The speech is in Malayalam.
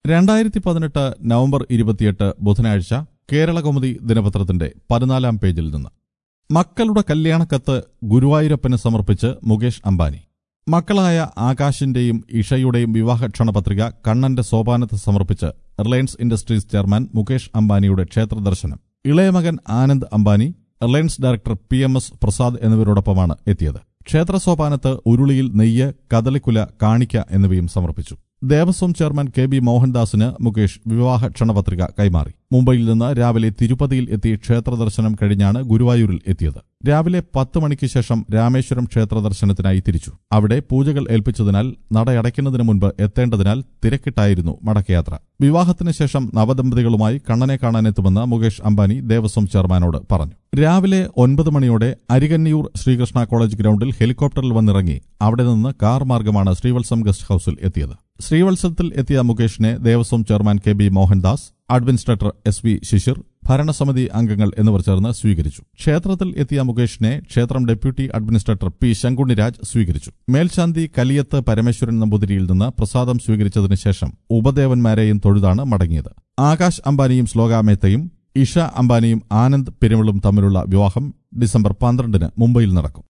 രണ്ടായിരത്തി പതിനെട്ട് നവംബർ ഇരുപത്തിയെട്ട് ബുധനാഴ്ച കേരളകൗമുദി ദിനപത്രത്തിന്റെ പതിനാലാം പേജിൽ നിന്ന് മക്കളുടെ കല്യാണക്കത്ത് ഗുരുവായൂരപ്പന് സമർപ്പിച്ച് മുകേഷ് അംബാനി മക്കളായ ആകാശിന്റെയും ഇഷയുടെയും വിവാഹ ക്ഷണപത്രിക കണ്ണന്റെ സോപാനത്ത് സമർപ്പിച്ച് റിലയൻസ് ഇൻഡസ്ട്രീസ് ചെയർമാൻ മുകേഷ് അംബാനിയുടെ ക്ഷേത്രദർശനം ഇളയമകൻ Anand Ambani Reliance director P M S Prasad എന്നിവരോടൊപ്പമാണ് എത്തിയത് ക്ഷേത്ര സോപാനത്ത് ഉരുളിയിൽ നെയ്യ് കദളിക്കുല കാണിക്ക എന്നിവയും സമർപ്പിച്ചു ദേവസ്വം ചെയർമാൻ കെ ബി മോഹൻദാസിന് മുകേഷ് വിവാഹ ക്ഷണപത്രിക കൈമാറി മുംബൈയിൽ നിന്ന് രാവിലെ തിരുപ്പതിയിൽ എത്തി ക്ഷേത്ര ദർശനം കഴിഞ്ഞാണ് ഗുരുവായൂരിൽ എത്തിയത് രാവിലെ പത്ത് മണിക്ക് ശേഷം രാമേശ്വരം ക്ഷേത്ര ദർശനത്തിനായി തിരിച്ചു അവിടെ പൂജകൾ ഏൽപ്പിച്ചതിനാൽ നടയടയ്ക്കുന്നതിന് മുൻപ് എത്തേണ്ടതിനാൽ തിരക്കിട്ടായിരുന്നു മടക്കയാത്ര വിവാഹത്തിന് ശേഷം നവദമ്പതികളുമായി കണ്ണനെ കാണാനെത്തുമെന്ന് മുകേഷ് അംബാനി ദേവസ്വം ചെയർമാനോട് പറഞ്ഞു രാവിലെ ഒൻപത് മണിയോടെ അരികന്നിയൂർ ശ്രീകൃഷ്ണ കോളേജ് ഗ്രൌണ്ടിൽ ഹെലികോപ്റ്ററിൽ വന്നിറങ്ങി അവിടെ നിന്ന് കാർ മാർഗമാണ് ശ്രീവത്സം ഗസ്റ്റ് ഹൌസിൽ എത്തിയത് ശ്രീവത്സത്തിൽ എത്തിയ മുകേഷിനെ Devaswom chairman K B Mohandas administrator S V Shishir ഭരണസമിതി അംഗങ്ങൾ എന്നിവർ ചേർന്ന് സ്വീകരിച്ചു ക്ഷേത്രത്തിൽ എത്തിയ മുകേഷിനെ ക്ഷേത്രം ഡെപ്യൂട്ടി അഡ്മിനിസ്ട്രേറ്റർ പി ശങ്കുണ്ണിരാജ് സ്വീകരിച്ചു മേൽശാന്തി കലിയത്ത് പരമേശ്വരൻ നമ്പൂതിരിയിൽ നിന്ന് പ്രസാദം സ്വീകരിച്ചതിനു ശേഷം ഉപദേവന്മാരെയും തൊഴുതാണ് മടങ്ങിയത് ആകാശ് അംബാനിയും ശ്ലോക മേത്തയും ഇഷ അംബാനിയും ആനന്ദ് പെരുമളും തമ്മിലുള്ള വിവാഹം ഡിസംബർ പന്ത്രണ്ടിന് മുംബൈയിൽ നടക്കും